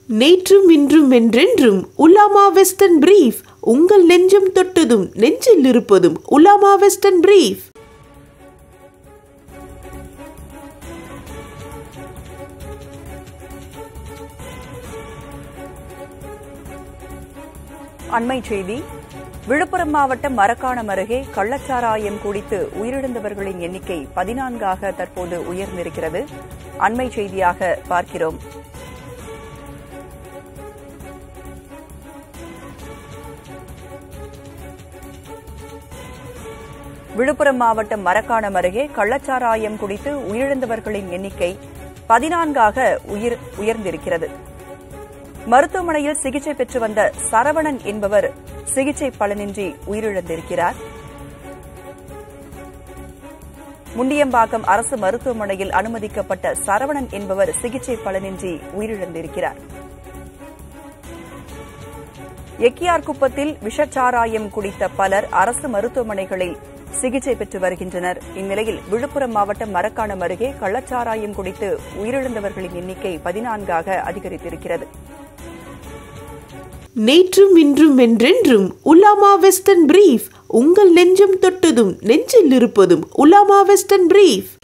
நேற்றும் இன்றும் என்றென்றும் உலாமா வெஸ்டர்ன் பிரீஃப் உங்கள் நெஞ்சம் தொட்டதும் நெஞ்சில் இருப்பதும் உலாமா வெஸ்டர்ன் பிரீஃப் அண்மை செய்தி விழுப்புரம் மாவட்டம் மரக்காணம் அருகே கள்ளச்சாராயம் குடித்து உயிரிழந்தவர்களின் எண்ணிக்கை பதினான்காக தற்போது உயர்ந்திருக்கிறது அண்மை செய்தியாக பார்க்கிறோம் விழுப்புரம் மாவட்டம் மரக்காணம் அருகே கள்ளச்சாராயம் குடித்து உயிரிழந்தவர்களின் எண்ணிக்கை பதினான்காக உயிர் உயர்ந்திருக்கிறது மருத்துவமனையில் சிகிச்சை பெற்று வந்த சரவணன் என்பவர் சிகிச்சை பலனின்றி உயிரிழந்திருக்கிறார் முண்டியம்பாக்கம் அரசு மருத்துவமனையில் அனுமதிக்கப்பட்ட சரவணன் என்பவர் சிகிச்சை பலனின்றி உயிரிழந்திருக்கிறார் எக்கியார்குப்பத்தில் விஷச்சாராயம் குடித்த பலர் அரசு மருத்துவமனைகளில் சிகிச்சை பெற்று வருகின்றனர் இந்நிலையில் விழுப்புரம் மாவட்டம் மரக்காணம் அருகே கள்ளச்சாராயம் குடித்து உயிரிழந்தவர்களின் எண்ணிக்கை பதினான்காக அதிகரித்திருக்கிறது நேற்றும் இன்றும் என்றென்றும் உலாமா வெஸ்டர்ன் பிரீஃப் உங்கள் நெஞ்சம் தொட்டதும் நெஞ்சில் இருப்பதும் உலாமா வெஸ்டர்ன் பிரீஃப்